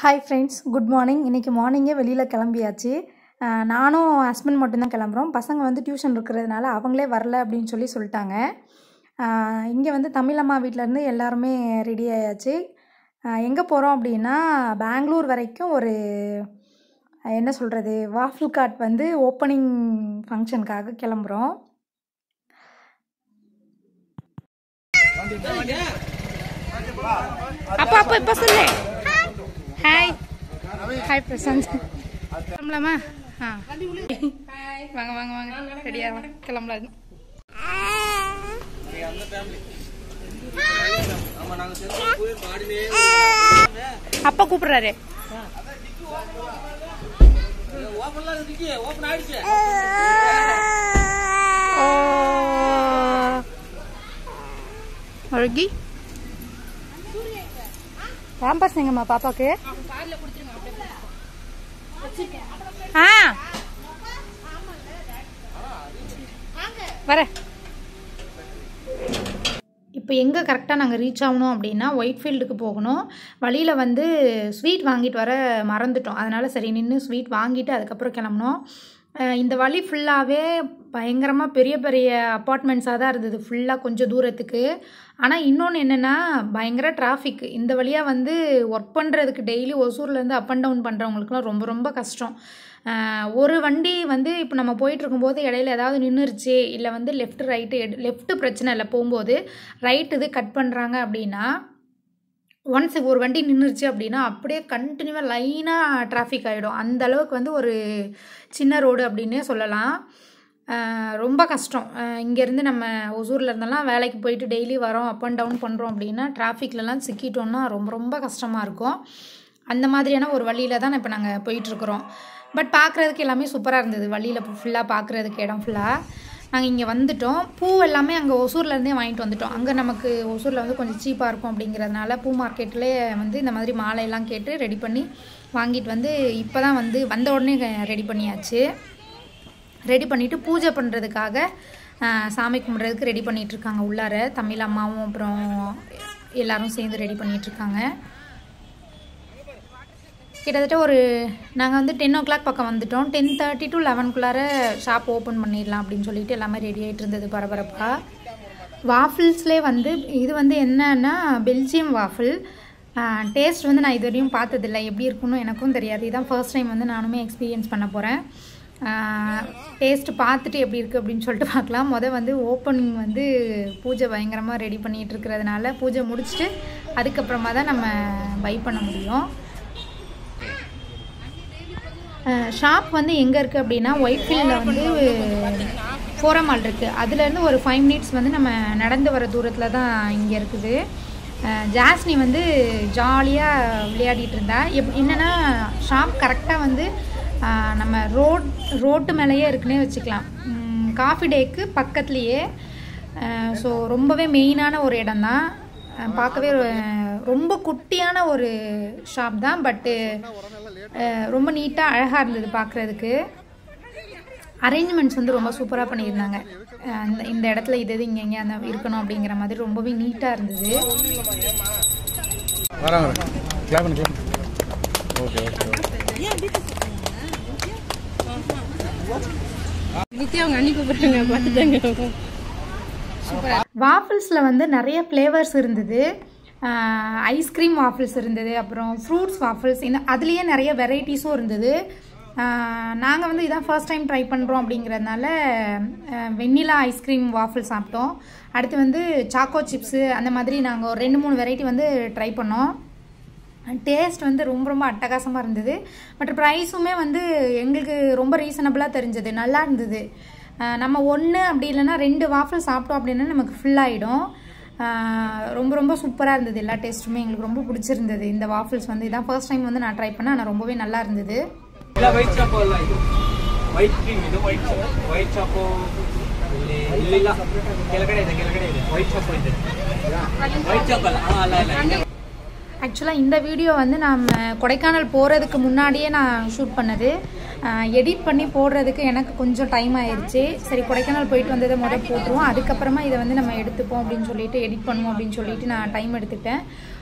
Hi friends good morning இன்றைக்கி மார்னிங்கே வெளியில் கிளம்பியாச்சு அஹ் நானும் ஹஸ்பண்ட் மட்டும்தான் கிளம்புறோம் பசங்க வந்து டியூஷன் இருக்கிறதுனால அவங்களே வரல அப்படின்னு சொல்லி சொல்லிட்டாங்க இங்கே வந்து தமிழம்மா வீட்டிலேருந்து எல்லாருமே ரெடி ஆயாச்சு எங்கே போகிறோம் அப்படின்னா பெங்களூர் வரைக்கும் ஒரு அஹ் என்ன சொல்கிறது வாஃபில் கார்ட் வந்து ஓப்பனிங் ஃபங்க்ஷனுக்காக கிளம்புறோம் அப்பா அப்பா இப்போ சொல்லு ஹாய் ஹாய் பிரசாந்த் கிளம்பலாமா ஆ வாங்க வாங்க வாங்க ரெடியா கிளம்பலாம் அப்பா கூப்பிடுறாரு ஓ அழகி பேம்பர்ஸ் எங்கம்மா பாப்பாக்கு ஆ வரேன் இப்போ எங்கே கரெக்டாக நாங்கள் ரீச் ஆகணும் அப்படின்னா ஒயிட் ஃபீல்டுக்கு போகணும் வழியில் வந்து ஸ்வீட் வாங்கிட்டு வர மறந்துட்டோம் அதனால் சரி நின்று ஸ்வீட் வாங்கிட்டு அதுக்கப்புறம் கிளம்புனோம் அஹ் இந்த வழி ஃபுல்லாகவே பயங்கரமாக பெரிய பெரிய அப்பார்ட்மெண்ட்ஸாக தான் இருந்தது ஃபுல்லாக கொஞ்சம் தூரத்துக்கு ஆனால் இன்னொன்று என்னென்னா பயங்கர டிராஃபிக் இந்த வழியாக வந்து ஒர்க் பண்ணுறதுக்கு டெய்லி ஒசூர்லேருந்து அப் அண்ட் டவுன் பண்ணுறவங்களுக்குலாம் ரொம்ப ரொம்ப கஷ்டம் அஹ் ஒரு வண்டி வந்து இப்போ நம்ம போயிட்டு இருக்கும்போது இடையில ஏதாவது நின்றுருச்சு இல்லை வந்து லெஃப்ட் ரைட்டு லெஃப்ட் பிரச்சனை இல்லை போகும்போது ரைட் இது கட் பண்ணுறாங்க அப்படின்னா ஒன்ஸ் ஒரு வண்டி நின்றுச்சு அப்படின்னா அப்படியே கண்டினியூவாக லைனாக டிராஃபிக் ஆகிடும் அந்த அளவுக்கு வந்து ஒரு சின்ன ரோடு அப்படின்னே சொல்லலாம் அஹ் ரொம்ப கஷ்டம் அஹ் இங்கேருந்து நம்ம ஒசூரில் இருந்தெல்லாம் வேலைக்கு போயிட்டு டெய்லி வரோம் அப் அண்ட் டவுன் பண்ணுறோம் அப்படின்னா டிராஃபிக்லலாம் சிக்கிட்டோம்னா ரொம்ப ரொம்ப கஷ்டமாக இருக்கும் அந்த மாதிரியான ஒரு வழியில் தான் இப்போ நாங்கள் போயிட்டுருக்குறோம் பட் பார்க்குறதுக்கு எல்லாமே சூப்பராக இருந்தது வழியில் ஃபுல்லாக பார்க்குறதுக்கு இடம் ஃபுல்லாக நாங்கள் இங்கே வந்துட்டோம் பூ எல்லாமே அங்கே ஒசூர்லேருந்தே வாங்கிட்டு வந்துட்டோம் அங்கே நமக்கு ஒசூரில் வந்து கொஞ்சம் சீப்பாக இருக்கும் அப்படிங்கிறதுனால பூ மார்க்கெட்லேயே வந்து இந்த மாதிரி மாலையெல்லாம் கேட்டு ரெடி பண்ணி வாங்கிட்டு வந்து இப்போ தான் வந்து வந்த உடனே ரெடி பண்ணியாச்சு ரெடி பண்ணிவிட்டு பூஜை பண்ணுறதுக்காக சாமி கும்பிட்றதுக்கு ரெடி பண்ணிட்டு இருக்காங்க உள்ளார தமிழ் அம்மாவும் அப்புறம் எல்லாரும் சேர்ந்து ரெடி பண்ணிட்டு இருக்காங்க கிட்டத்தட்ட ஒரு நாங்கள் வந்து டென் ஓ கிளாக் பக்கம் வந்துட்டோம் டென் தேர்ட்டி டு லெவன்குள்ளார ஷாப் ஓப்பன் பண்ணிடலாம் அப்படின்னு சொல்லிட்டு எல்லாமே ரெடி ஆகிட்டு இருந்தது பரபரப்பாக வாஃபிள்ஸ்லேயே வந்து இது வந்து என்னன்னா பெல்ஜியம் வாஃபிள் டேஸ்ட் வந்து நான் இது வரையும் பார்த்ததில்ல எப்படி இருக்குன்னு எனக்கும் தெரியாது இதான் ஃபர்ஸ்ட் டைம் வந்து நானுமே எக்ஸ்பீரியன்ஸ் பண்ண போகிறேன் டேஸ்ட் பார்த்துட்டு எப்படி இருக்குது அப்படின்னு சொல்லிட்டு பார்க்கலாம் மொதல் வந்து ஓப்பனிங் வந்து பூஜை பயங்கரமாக ரெடி பண்ணிகிட்டு இருக்கிறதுனால பூஜை முடிச்சுட்டு அதுக்கப்புறமா தான் நம்ம பை பண்ண முடியும் ஷாப் வந்து எங்கே இருக்குது அப்படின்னா ஒயிட் ஃபீல்டில் வந்து ஃபோரம் மால் இருக்குது அதுலேருந்து ஒரு ஃபைவ் மினிட்ஸ் வந்து நம்ம நடந்து வர தூரத்தில் தான் இங்கே இருக்குது அஹ் ஜாஸ்னி வந்து ஜாலியாக விளையாடிட்டு இருந்தா எப் என்னென்னா ஷாப் கரெக்டாக வந்து அஹ் நம்ம ரோட் ரோட்டு மேலேயே இருக்குன்னே வச்சுக்கலாம் காஃபி டேக்கு பக்கத்துலேயே ஸோ ரொம்பவே மெயினான ஒரு இடம் தான் பார்க்கவே ரொ- ரொம்ப குட்டியான ஒரு ஷாப் தான் பட்டு ரொம்ப நீட்டாக அழகாக இருந்தது பார்க்குறதுக்கு அரேஞ்ச்மெண்ட்ஸ் வந்து ரொம்ப சூப்பராக பண்ணியிருந்தாங்க அஹ் அந்த இந்த இடத்துல இது இது இங்கே இங்கே அந்த இருக்கணும் அப்படிங்கிற மாதிரி ரொம்பவே நீட்டாக இருந்தது வரேன் வரேன் கிளாப் பண்ணு clap okay okay okay Nithya அவங்க அண்ணி கூப்பிடுறாங்க பார்த்துட்டாங்க வாஃபிள்ஸில் வந்து நிறைய ஃப்ளேவர்ஸ் இருந்தது ஐஸ்கிரீம் வாஃபிள்ஸ் இருந்தது அப்புறம் ஃப்ரூட்ஸ் வாஃபிள்ஸ் இந்த அதுலேயே நிறைய வெரைட்டிஸும் இருந்தது நாங்கள் வந்து இதான் ஃபர்ஸ்ட் டைம் ட்ரை பண்ணுறோம் அப்படிங்கிறதுனால வெண்ணிலா ஐஸ்கிரீம் வாஃபிள் சாப்பிட்டோம் அடுத்து வந்து சாக்கோ சிப்ஸு அந்த மாதிரி நாங்கள் ஒரு ரெண்டு மூணு வெரைட்டி வந்து ட்ரை பண்ணோம் டேஸ்ட் வந்து ரொம்ப ரொம்ப அட்டகாசமாக இருந்தது பட் ப்ரைஸுமே வந்து எங்களுக்கு ரொம்ப ரீசனபிளாக தெரிஞ்சது நல்லா இருந்தது அஹ் நம்ம ஒன்று அப்படி இல்லைன்னா ரெண்டு வாஃபிள் சாப்பிட்டோம் அப்படின்னா நமக்கு full ஆயிடும் அஹ் ரொம்ப ரொம்ப சூப்பராக இருந்தது எல்லா டேஸ்ட்டுமே எங்களுக்கு ரொம்ப பிடிச்சிருந்தது இந்த வாஃபிள்ஸ் வந்து இதான் ஃபர்ஸ்ட் டைம் வந்து நான் ட்ரை பண்ணேன் ஆனால் ரொம்பவே நல்லா இருந்தது ಇಲ್ಲ ವೈಟ್ ಚಾಕೋ ಅಲ್ಲ ಇದು ವೈಟ್ ಕ್ರೀಮ್ ಇದು ವೈಟ್ ವೈಟ್ ಚಾಕೋ ಇಲ್ಲಿ ಇಲ್ಲಿಲ್ಲ ಕೆಳಗಡೆ ಇದೆ ಕೆಳಗಡೆ ಇದೆ ವೈಟ್ ಚಾಕೋ ಇದೆ ವೈಟ್ ಚಾಕೋ ಅಲ್ಲ ಹಾ, ಅಲ್ಲ ಅಲ್ಲ ಇದೆ ஆக்சுவலாக இந்த வீடியோ வந்து நம்ம கொடைக்கானல் போகிறதுக்கு முன்னாடியே நான் ஷூட் பண்ணது எடிட் பண்ணி போடுறதுக்கு எனக்கு கொஞ்சம் டைம் ஆயிடுச்சு சரி கொடைக்கானல் போயிட்டு வந்ததை முதல் போட்டுருவோம் அதுக்கப்புறமா இதை வந்து நம்ம எடுத்துப்போம் அப்படின்னு சொல்லிட்டு எடிட் பண்ணுவோம் அப்படின்னு சொல்லிட்டு நான் டைம் எடுத்துக்கிட்டேன்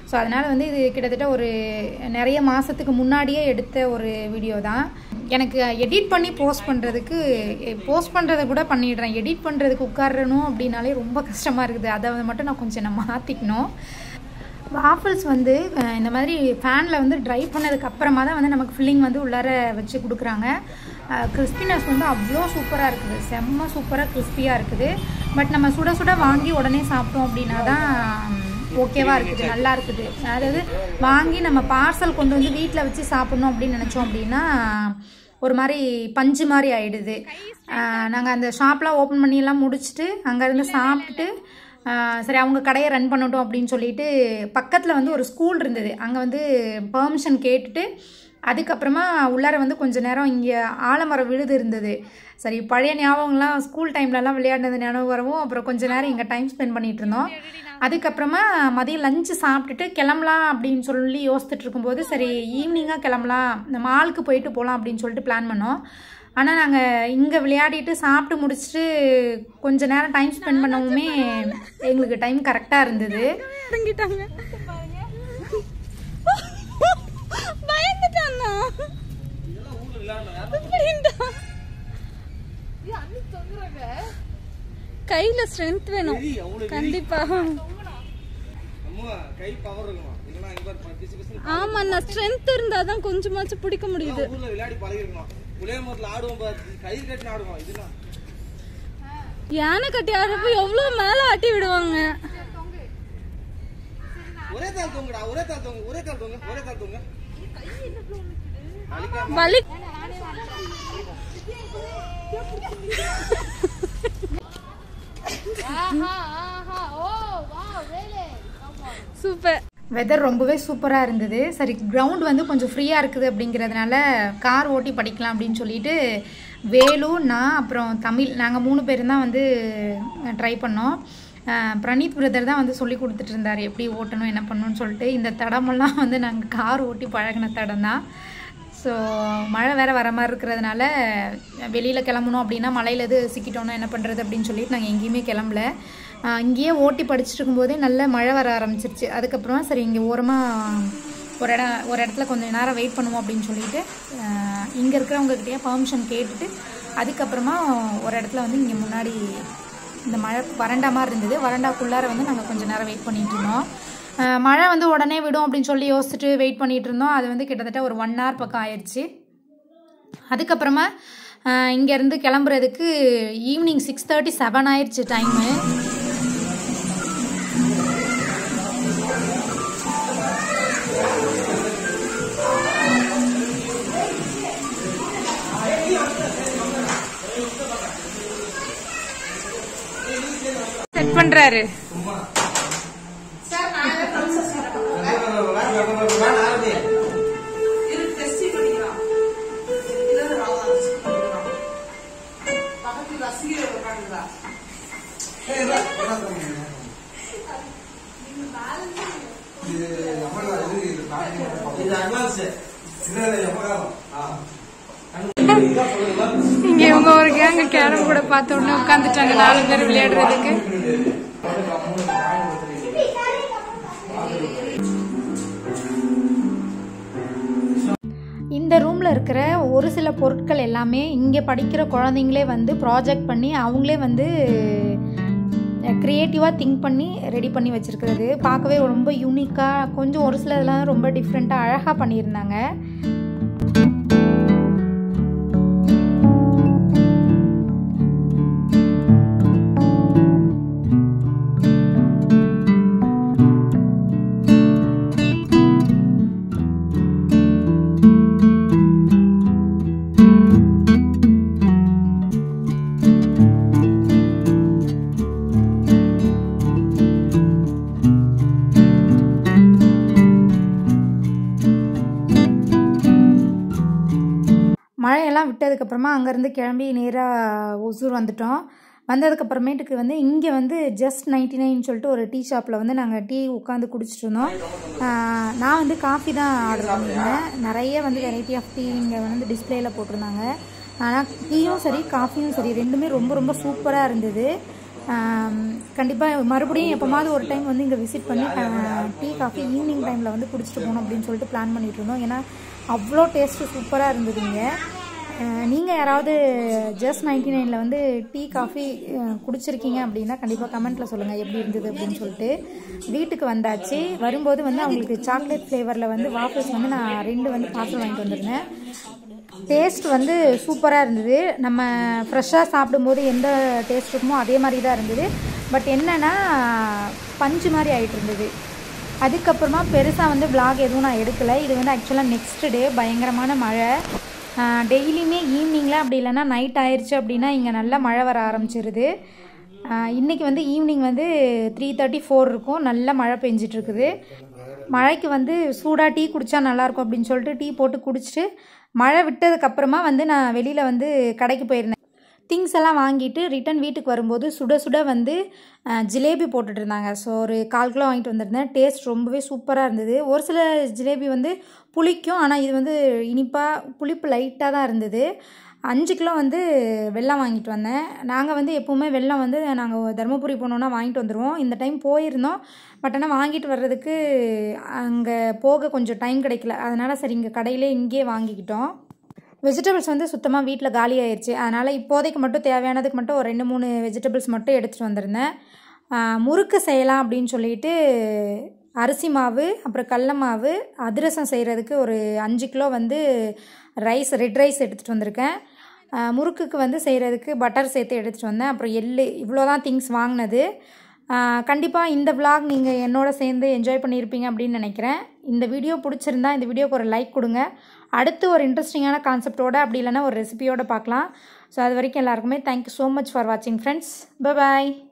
ஸோ அதனால் வந்து இது கிட்டத்தட்ட ஒரு நிறைய மாதத்துக்கு முன்னாடியே எடுத்த ஒரு வீடியோ தான் எனக்கு எடிட் பண்ணி போஸ்ட் பண்ணுறதுக்கு போஸ்ட் பண்ணுறதை கூட பண்ணிடுறேன் எடிட் பண்ணுறதுக்கு உட்காரணும் அப்படின்னாலே ரொம்ப கஷ்டமாக இருக்குது அதை மட்டும் நான் கொஞ்சம் நான் மாற்றிக்கணும் வாஃபிள்ஸ் வந்து அஹ், இந்த மாதிரி ஃபேனில் வந்து ட்ரை பண்ணதுக்கு அப்புறமா தான் வந்து நமக்கு ஃபில்லிங் வந்து உள்ளார வச்சு கொடுக்குறாங்க கிறிஸ்பினஸ் வந்து அவ்வளோ சூப்பராக இருக்குது செம்ம சூப்பராக கிறிஸ்பியாக இருக்குது பட் நம்ம சுட சுட வாங்கி உடனே சாப்பிட்டோம் அப்படின்னா தான் ஓகேவாக இருக்குது நல்லா இருக்குது அதாவது வாங்கி நம்ம பார்சல் கொண்டு வந்து வீட்டில் வச்சு சாப்பிட்ணும் அப்படின்னு நினச்சோம் அப்படின்னா ஒரு மாதிரி பஞ்சு மாதிரி ஆயிடுது நாங்கள் அந்த ஷாப்லாம் ஓப்பன் பண்ணியெல்லாம் முடிச்சுட்டு அங்கேருந்து சாப்பிட்டுட்டு ஆஹ் சரி அவங்க கடையை ரன் பண்ணட்டும் அப்படின்னு சொல்லிட்டு பக்கத்தில் வந்து ஒரு ஸ்கூல் இருந்தது அங்கே வந்து பெர்மிஷன் கேட்டுட்டு அதுக்கப்புறமா உள்ளார வந்து கொஞ்ச நேரம் இங்கே ஆலமரம் விழுது இருந்தது சரி பழைய ஞாபகம்லாம் ஸ்கூல் டைம்லலாம் விளையாடினது ஞாபகம் வரவும் அப்புறம் கொஞ்ச நேரம் இங்கே டைம் ஸ்பெண்ட் பண்ணிட்டு இருந்தோம் அதுக்கப்புறமா மதியம் லஞ்சு சாப்பிட்டுட்டு கிளம்பலாம் அப்படின்னு சொல்லி யோசிச்சுட்டு இருக்கும்போது சரி ஈவினிங்காக கிளம்பலாம் இந்த மாலுக்கு போயிட்டு போகலாம் அப்படின்னு சொல்லிட்டு பிளான் பண்ணோம் ஆனால் நாங்கள் இங்கே விளையாடிட்டு சாப்பிட்டு முடிச்சுட்டு கொஞ்ச நேரம் டைம் ஸ்பெண்ட் பண்ணவுமே எங்களுக்கு டைம் கரெக்டாக இருந்தது இறங்கிட்டாங்க பயந்துட்டானா அப்படின்டா. கையில ஸ்ட்ரென்த் வேணும் கண்டிப்பா அம்மா கை பவர் இருக்கணும் இல்லைன்னா இங்க பாரு, பிசு பிசுன்னு ஆமா நான் ஸ்ட்ரென்த் இருந்தாதான் கொஞ்சமாச்சும் பிடிக்க முடியுது ஊர்ல விளையாடி பழகிருக்கணும் புளியமரத்துல ஆடுவோம் பாரு, கயிறு கட்டி ஆடுவோம் இதெல்லாம் யானை கட்டி ஆடுறப்ப எவ்வளவு மேல ஆட்டி விடுவாங்க ஒரே கால் தூங்குடா ஒரே கால் தூங்கு ஒரே கால் தூங்கு ஒரே கால் தூங்கு வலி சூப்பர் வெதர் ரொம்பவே சூப்பராக இருந்தது சரி கிரவுண்ட் வந்து கொஞ்சம் ஃப்ரீயாக இருக்குது அப்படிங்கிறதுனால கார் ஓட்டி படிக்கலாம் அப்படின்னு சொல்லிட்டு வேலு நான் அப்புறம் தமிழ் நாங்கள் மூணு பேரும் தான் வந்து ட்ரை பண்ணோம் அஹ் பிரணீத் பிரதர் தான் வந்து சொல்லி கொடுத்துட்டு இருந்தார் எப்படி ஓட்டணும் என்ன பண்ணணும்னு சொல்லிட்டு இந்த தடமெல்லாம் வந்து நாங்கள் கார் ஓட்டி பழகின தடம் தான் ஸோ மழை வேறு வர மாதிரி இருக்கிறதுனால வெளியில் கிளம்பணும் அப்படின்னா மழையில் எது சிக்கிட்டோன்னா என்ன பண்ணுறது அப்படின்னு சொல்லிட்டு நாங்கள் எங்கேயுமே கிளம்பல ஆஹ் இங்கேயே ஓட்டி படிச்சுட்டு இருக்கும்போதே நல்ல மழை வர ஆரம்பிச்சிருச்சு அதுக்கப்புறமா சரி இங்கே ஓரமாக ஒரு இடம் ஒரு இடத்துல கொஞ்சம் நேரம் வெயிட் பண்ணுவோம் அப்படின்னு சொல்லிட்டு இங்கே இருக்கிறவங்கக்கிட்டயே பர்மிஷன் கேட்டுட்டு அதுக்கப்புறமா ஒரு இடத்துல வந்து இங்கே முன்னாடி இந்த மழை வறண்டா மாதிரி இருந்தது வறண்டாக்குள்ளார வந்து நாங்கள் கொஞ்சம் நேரம் வெயிட் பண்ணிட்டு இருந்தோம் ஆஹ் மழை வந்து உடனே விடும் அப்படின்னு சொல்லி யோசிச்சுட்டு வெயிட் பண்ணிட்டு இருந்தோம் அது வந்து கிட்டத்தட்ட ஒரு ஒன் ஹவர் பக்கம் ஆயிடுச்சு அதுக்கப்புறமா ஆஹ் இங்கேருந்து கிளம்புறதுக்கு ஈவினிங் சிக்ஸ் தேர்ட்டி செவன் ஆயிடுச்சு டைமு செட் பண்றாரு இது அட்வான்ஸ் இங்க இவங்க ஒரு கேங்க கேரம் கூட பார்த்த உடனே உட்காந்துட்டாங்க நாலு பேர் விளையாடுறதுக்கு இந்த ரூமில் இருக்கிற ஒரு சில பொருட்கள் எல்லாமே இங்கே படிக்கிற குழந்தைங்களே வந்து ப்ராஜெக்ட் பண்ணி அவங்களே வந்து க்ரியேட்டிவாக திங்க் பண்ணி ரெடி பண்ணி வச்சுருக்கிறது பார்க்கவே ரொம்ப யூனிக்காக கொஞ்சம் ஒரு சில இதெல்லாம் ரொம்ப டிஃப்ரெண்ட்டாக அழகாக பண்ணியிருந்தாங்க மழையெல்லாம் விட்டதுக்கப்புறமா அங்கேருந்து கிளம்பி நேராக ஒசூர் வந்துட்டோம் வந்ததுக்கப்புறமேட்டுக்கு வந்து இங்கே வந்து ஜஸ்ட் நைன்டி நைன் சொல்லிட்டு ஒரு டீ ஷாப்பில் வந்து நாங்கள் டீ உட்காந்து குடிச்சிட்டு இருந்தோம் ஆஹ் நான் வந்து காஃபி தான் ஆர்டர் பண்ணியிருந்தேன் நிறைய வந்து வெரைட்டி ஆஃப் டீ இங்கே வந்து டிஸ்பிளேயில் போட்டிருந்தாங்க ஆனால் டீயும் சரி காஃபியும் சரி ரெண்டுமே ரொம்ப ரொம்ப சூப்பராக இருந்தது கண்டிப்பாக மறுபடியும் எப்போமாவது ஒரு டைம் வந்து இங்கே விசிட் பண்ணி டீ காஃபி ஈவினிங் டைமில் வந்து குடிச்சிட்டு போகணும் அப்படின்னு சொல்லிட்டு பிளான் பண்ணிட்டு இருந்தோம் ஏன்னா அவ்வளோ டேஸ்ட்டு சூப்பராக இருந்தது இங்கே நீங்கள் யாராவது ஜஸ்ட் நைன்டி நைனில் வந்து டீ காஃபி குடிச்சிருக்கீங்க அப்படின்னா கண்டிப்பாக கமெண்ட்டில் சொல்லுங்கள் எப்படி இருந்தது அப்படின்னு சொல்லிட்டு வீட்டுக்கு வந்தாச்சு வரும்போது வந்து அவங்களுக்கு சாக்லேட் ஃப்ளேவரில் வந்து வாஃபிள்ஸ் வந்து நான் ரெண்டு வந்து பார்சல் வாங்கிட்டு வந்திருந்தேன் டேஸ்ட் வந்து சூப்பராக இருந்தது நம்ம ஃப்ரெஷ்ஷாக சாப்பிடும்போது எந்த டேஸ்ட் இருக்குமோ அதே மாதிரி தான் இருந்தது பட் என்னென்னா பஞ்சு மாதிரி ஆகிட்டு இருந்தது அதுக்கப்புறமா பெருசாக வந்து vlog எதுவும் நான் எடுக்கலை இது வந்து ஆக்சுவலாக நெக்ஸ்ட் டே பயங்கரமான மழை டெய்லியுமே ஈவினிங்கில் அப்படி இல்லைன்னா நைட் ஆயிடுச்சு அப்படின்னா இங்கே நல்லா மழை வர ஆரம்பிச்சிருது இன்றைக்கி வந்து ஈவினிங் வந்து த்ரீ தேர்ட்டி ஃபோர் இருக்கும் நல்ல மழை பெஞ்சிட்டு இருக்குது மழைக்கு வந்து சூடாக டீ குடித்தா நல்லாயிருக்கும் அப்படின்னு சொல்லிட்டு டீ போட்டு குடிச்சிட்டு மழை விட்டதுக்கப்புறமா வந்து நான் வெளியில் வந்து கடைக்கு போயிருந்தேன் திங்ஸ் எல்லாம் வாங்கிட்டு ரிட்டன் வீட்டுக்கு வரும்போது சுட சுட வந்து அஹ், ஜிலேபி போட்டுட்டு இருந்தாங்க ஸோ ஒரு கால் கிலோ வாங்கிட்டு வந்திருந்தேன் டேஸ்ட் ரொம்பவே சூப்பராக இருந்தது ஒரு சில ஜிலேபி வந்து புளிக்கும் ஆனால் இது வந்து இனிப்பாக புளிப்பு லைட்டாக தான் இருந்தது அஞ்சு கிலோ வந்து வெல்லம் வாங்கிட்டு வந்தேன் நாங்கள் வந்து எப்போவுமே வெல்லம் வந்து நாங்கள் தருமபுரி போனோன்னா வாங்கிட்டு வந்துடுவோம் இந்த டைம் போயிருந்தோம் பட் ஆனால் வாங்கிட்டு வர்றதுக்கு அங்கே போக கொஞ்சம் டைம் கிடைக்கல அதனால் சரி இங்கே கடையிலே இங்கேயே வாங்கிக்கிட்டோம் வெஜிடபிள்ஸ் வந்து சுத்தமாக வீட்டில் காலி ஆயிடுச்சு அதனால் இப்போதைக்கு மட்டும் தேவையானதுக்கு மட்டும் ஒரு ரெண்டு மூணு வெஜிடபிள்ஸ் மட்டும் எடுத்துகிட்டு வந்திருந்தேன் ஆஹ் முறுக்கு செய்யலாம் அப்படின்னு சொல்லிட்டு அரிசி மாவு அப்புறம் கடல மாவு அதிரசம் செய்கிறதுக்கு ஒரு அஞ்சு கிலோ வந்து ரைஸ் ரெட் ரைஸ் எடுத்துகிட்டு வந்திருக்கேன் ஆஹ் முறுக்குக்கு வந்து செய்கிறதுக்கு பட்டர் சேர்த்து எடுத்துகிட்டு வந்தேன் அப்புறம் எள்ளு இவ்வளோ தான் திங்ஸ் வாங்கினது கண்டிப்பாக இந்த vlog நீங்கள் என்னோட சேர்ந்து என்ஜாய் பண்ணியிருப்பீங்க அப்படின்னு நினைக்கிறேன் இந்த வீடியோ பிடிச்சிருந்தா இந்த வீடியோக்கு ஒரு லைக் கொடுங்க அடுத்து ஒரு இன்ட்ரெஸ்டிங்கான கான்செப்டோட அப்படி இல்லைன்னா ஒரு ரெசிபியோட பார்க்கலாம் ஸோ அது வரைக்கும் எல்லாருக்குமே தேங்க்யூ ஸோ மச் ஃபார் வாட்சிங் ஃப்ரெண்ட்ஸ் பாய்